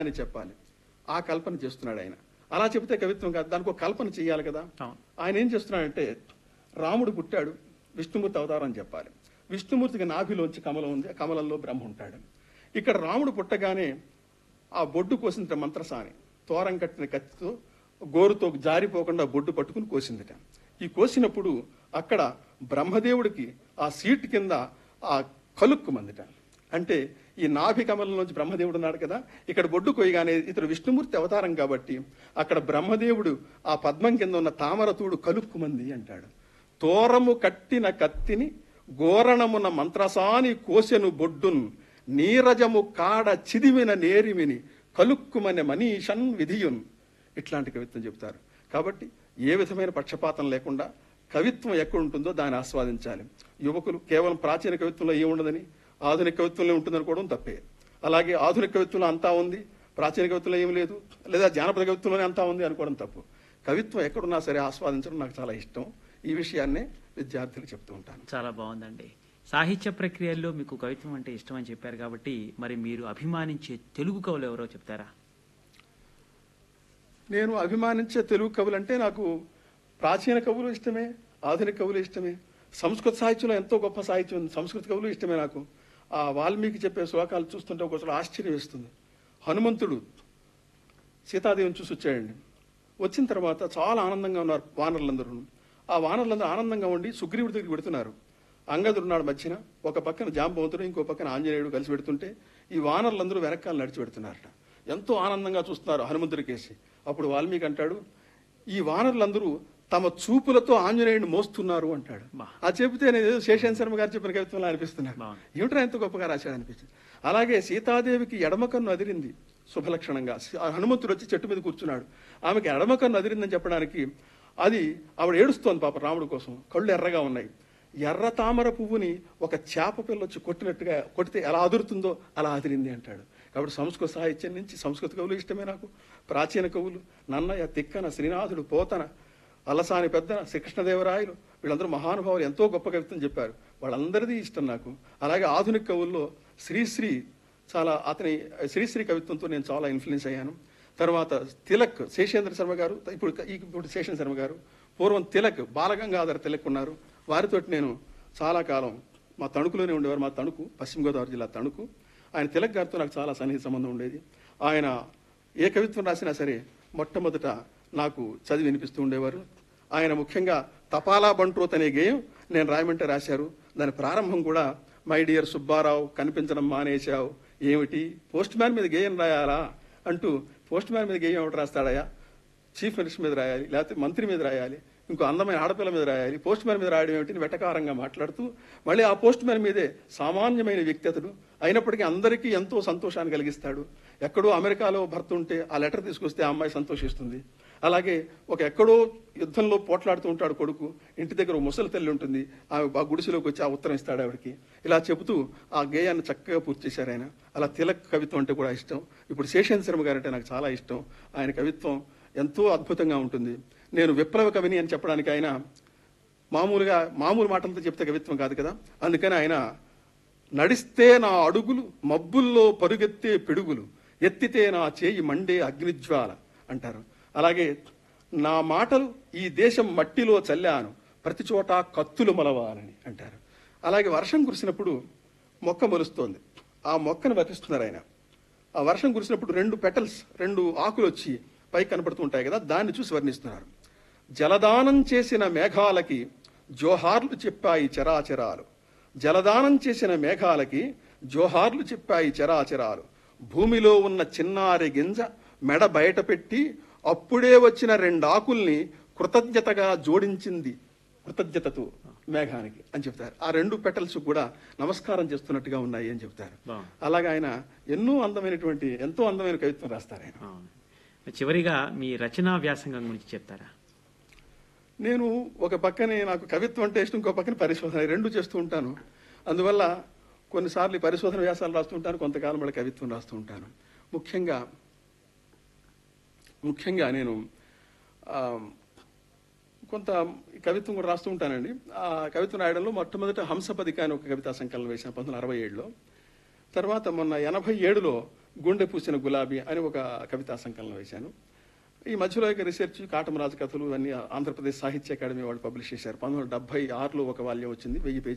అని చెప్పాలి ఆ కల్పన చేస్తున్నాడు ఆయన అలా చెబితే కవిత్వం కాదు దానికి ఒక కల్పన చేయాలి కదా అవును ఆయన ఏం చేస్తున్నాడంటే రాముడు పుట్టాడు విష్ణుమూర్తి అవతారం అని చెప్పాలి విష్ణుమూర్తికి నాభిలోంచి కమలం ఉంది ఆ కమలంలో బ్రహ్మ ఉంటాడు ఇక్కడ రాముడు పుట్టగానే ఆ బొడ్డు కోసిందిట మంత్రసాని తోరం కట్టిన కత్తితో గోరుతో జారిపోకుండా బొడ్డు పట్టుకుని కోసిందిట ఈ కోసినప్పుడు అక్కడ బ్రహ్మదేవుడికి ఆ సీట్ కింద ఆ కలుక్కు మందిట అంటే ఈ నాభి కమలంలోంచి బ్రహ్మదేవుడు ఉన్నాడు కదా ఇక్కడ బొడ్డు కొయ్యగానే ఇతడు విష్ణుమూర్తి అవతారం కాబట్టి అక్కడ బ్రహ్మదేవుడు ఆ పద్మం కింద ఉన్న తామరతూడు కలుక్కుమంది అంటాడు తోరము కట్టిన కత్తిని గోరణమున మంత్రసాని కోసెను బొడ్డున్ నీరజము కాడ చిదిమిన నేరిమిని కలుక్కుమనే మనీషన్ విధియున్ ఇట్లాంటి కవిత్వం చెబుతారు కాబట్టి ఏ విధమైన పక్షపాతం లేకుండా కవిత్వం ఎక్కడ ఉంటుందో దాన్ని ఆస్వాదించాలి యువకులు కేవలం ప్రాచీన కవిత్వంలో ఏముండదని ఆధునిక కవిత్వంలో ఉంటుందనుకోవడం తప్పే అలాగే ఆధునిక కవిత్వంలో అంతా ఉంది ప్రాచీన కవిత్వంలో ఏం లేదు లేదా జానపద కవిత్వంలోనే అంతా ఉంది అనుకోవడం తప్పు కవిత్వం ఎక్కడున్నా సరే ఆస్వాదించడం నాకు చాలా ఇష్టం ఈ విషయాన్నే విద్యార్థులకు చెప్తూ ఉంటాను చాలా బాగుందండి సాహిత్య ప్రక్రియల్లో మీకు కవిత్వం అంటే ఇష్టం అని చెప్పారు కాబట్టి మరి మీరు అభిమానించే తెలుగు కవులు ఎవరో చెప్తారా నేను అభిమానించే తెలుగు కవులు అంటే నాకు ప్రాచీన కవులు ఇష్టమే ఆధునిక కవులు ఇష్టమే సంస్కృత సాహిత్యంలో ఎంతో గొప్ప సాహిత్యం ఉంది సంస్కృత కవులు ఇష్టమే నాకు ఆ వాల్మీకి చెప్పే శ్లోకాలు చూస్తుంటే ఒకసారి ఆశ్చర్యం వేస్తుంది హనుమంతుడు సీతాదేవిని చూసి వచ్చాడండి వచ్చిన తర్వాత చాలా ఆనందంగా ఉన్నారు వానరులందరూ ఆ వానరులందరూ ఆనందంగా ఉండి సుగ్రీవుడి దగ్గరికి పెడుతున్నారు అంగదుడు ఉన్నాడు మధ్యన ఒక పక్కన జాంబవంతుడు ఇంకో పక్కన ఆంజనేయుడు కలిసి పెడుతుంటే ఈ వానరులందరూ వెనకాల నడిచి పెడుతున్నారట ఎంతో ఆనందంగా చూస్తున్నారు హనుమంతుడి కేసి అప్పుడు వాల్మీకి అంటాడు ఈ వానరులందరూ తమ చూపులతో ఆంజనేయుడిని మోస్తున్నారు అంటాడు బా. ఆ చెబితే నేను ఏదో శేషేన్ శర్మ గారు చెప్పిన కవిత్వంలో అనిపిస్తున్నారు బాగుంది. ఏమిట్రా ఎంత గొప్పగా రాశాడు అనిపించింది అలాగే సీతాదేవికి ఎడమ కన్ను అదిరింది శుభలక్షణంగా ఆ హనుమంతుడు వచ్చి చెట్టు మీద కూర్చున్నాడు ఆమెకి ఎడమ కన్ను అదిరిందని చెప్పడానికి అది ఆవిడ ఏడుస్తోంది పాప రాముడి కోసం కళ్ళు ఎర్రగా ఉన్నాయి ఎర్ర తామర పువ్వుని ఒక చేప పిల్ల వచ్చి కొట్టినట్టుగా కొడితే ఎలా అదురుతుందో అలా అదిరింది అంటాడు కాబట్టి సంస్కృత సాహిత్యం నుంచి సంస్కృత కవులు ఇష్టమే నాకు ప్రాచీన కవులు నన్నయ్య తిక్కన శ్రీనాథుడు పోతన అలసాని పెద్దన శ్రీకృష్ణదేవరాయలు వీళ్ళందరూ మహానుభావులు ఎంతో గొప్ప కవిత్వం చెప్పారు వాళ్ళందరిది ఇష్టం నాకు అలాగే ఆధునిక కవుల్లో శ్రీశ్రీ చాలా అతని శ్రీశ్రీ కవిత్వంతో నేను చాలా ఇన్ఫ్లుయెన్స్ అయ్యాను తర్వాత తిలక్ శేషేంద్ర శర్మ గారు ఇప్పుడు ఇప్పుడు శేషేంద్ర శర్మ గారు పూర్వం తిలక్ బాలగంగాధర తిలక్ ఉన్నారు వారితోటి నేను చాలా కాలం మా తణుకులోనే ఉండేవారు మా తణుకు పశ్చిమ గోదావరి జిల్లా తణుకు ఆయన తిలక్ గారితో నాకు చాలా సన్నిహిత సంబంధం ఉండేది ఆయన ఏ కవిత్వం రాసినా సరే మొట్టమొదట నాకు చదివి వినిపిస్తూ ఉండేవారు ఆయన ముఖ్యంగా తపాలా బంట్రోత్ అనే గేయం నేను రాయమంటే రాశారు దాని ప్రారంభం కూడా మై డియర్ సుబ్బారావు కనిపించడం మానేశావు ఏమిటి పోస్ట్ మ్యాన్ మీద గేయం రాయాలా అంటూ పోస్ట్ మ్యాన్ మీద గేయం ఎవడు రాస్తాడయా చీఫ్ మినిస్టర్ మీద రాయాలి లేకపోతే మంత్రి మీద రాయాలి ఇంకో అందమైన ఆడపిల్ల మీద రాయాలి పోస్ట్ మ్యాన్ మీద రాయడం ఏమిటి అని వెటకారంగా మాట్లాడుతూ మళ్ళీ ఆ పోస్ట్ మ్యాన్ మీదే సామాన్యమైన వ్యక్తి అతడు అయినప్పటికీ అందరికీ ఎంతో సంతోషాన్ని కలిగిస్తాడు ఎక్కడో అమెరికాలో భర్త ఉంటే ఆ లెటర్ తీసుకొస్తే ఆ అమ్మాయి సంతోషిస్తుంది అలాగే ఒక ఎక్కడో యుద్ధంలో పోట్లాడుతూ ఉంటాడు కొడుకు ఇంటి దగ్గర ఓ ముసలి తల్లి ఉంటుంది ఆమె ఆ గుడిసెలోకి వచ్చి ఆ ఉత్తరం ఇస్తాడు ఆవిడకి ఇలా చెబుతూ ఆ గేయాన్ని చక్కగా పూర్తి చేశారు ఆయన అలా తిలక్ కవిత్వం అంటే కూడా ఇష్టం ఇప్పుడు శేషేంద్ర శర్మ గారు అంటే నాకు చాలా ఇష్టం ఆయన కవిత్వం ఎంతో అద్భుతంగా ఉంటుంది నేను విప్లవ కవిని అని చెప్పడానికి ఆయన మామూలుగా మామూలు మాటలతో చెప్తే కవిత్వం కాదు కదా అందుకని ఆయన నడిస్తే నా అడుగులు మబ్బుల్లో పరుగెత్తే పిడుగులు ఎత్తితే నా చేయి మండే అగ్నిజ్వాల అంటారు అలాగే నా మాటలు ఈ దేశం మట్టిలో చల్లాను ప్రతి చోట కత్తులు మలవాలని అంటారు అలాగే వర్షం కురిసినప్పుడు మొక్క మొలుస్తోంది ఆ మొక్కను వర్తిస్తున్నారు ఆయన ఆ వర్షం కురిసినప్పుడు రెండు పెటల్స్ రెండు ఆకులు వచ్చి పైకి కనపడుతూ ఉంటాయి కదా దాన్ని చూసి వర్ణిస్తున్నారు జలదానం చేసిన మేఘాలకి జోహార్లు చెప్పాయి చరాచరాలు జలదానం చేసిన మేఘాలకి జోహార్లు చెప్పాయి చరాచరాలు భూమిలో ఉన్న చిన్నారి గింజ మెడ బయట పెట్టి అప్పుడే వచ్చిన రెండాకుల్ని కృతజ్ఞతగా జోడించింది కృతజ్ఞతతో మేఘానికి అని చెప్తారు ఆ రెండు పెటల్స్ కూడా నమస్కారం చేస్తున్నట్టుగా ఉన్నాయి అని చెప్తారు బాగుంది. అలాగే ఆయన ఎన్నో అందమైనటువంటి ఎంతో అందమైన కవిత్వం రాస్తారు ఆయన అవును. చివరిగా మీ రచనా వ్యాసంగం గురించి చెప్తారా నేను ఒక పక్కనే నాకు కవిత్వం అంటే ఇష్టం ఇంకో పక్కన పరిశోధన ఈ రెండు చేస్తూ ఉంటాను అందువల్ల కొన్నిసార్లు ఈ పరిశోధన వ్యాసాలు రాస్తూ ఉంటాను కొంతకాలం మళ్ళీ కవిత్వం రాస్తూ ఉంటాను ముఖ్యంగా ముఖ్యంగా నేను ఆ, కొంత ఈ కవిత్వం కూడా రాస్తూ ఉంటానండి ఆ కవిత్వం రాయడంలో మొట్టమొదట హంసపదిక అని ఒక కవితా సంకలనం వేశాను పంతొమ్మిది అరవై ఏడులో తర్వాత మొన్న ఎనభై ఏడులో గుండె పూసిన గులాబీ అని ఒక కవితా సంకలనం వేశాను ఈ మధ్యలో ఇక రీసెర్చ్ కాటమరాజు కథలు అన్ని ఆంధ్రప్రదేశ్ సాహిత్య అకాడమీ వాళ్ళు పబ్లిష్ చేశారు పంతొమ్మిది వందల డెబ్బై ఆరులో ఒక వాల్యం వచ్చింది వెయ్యి పేజీ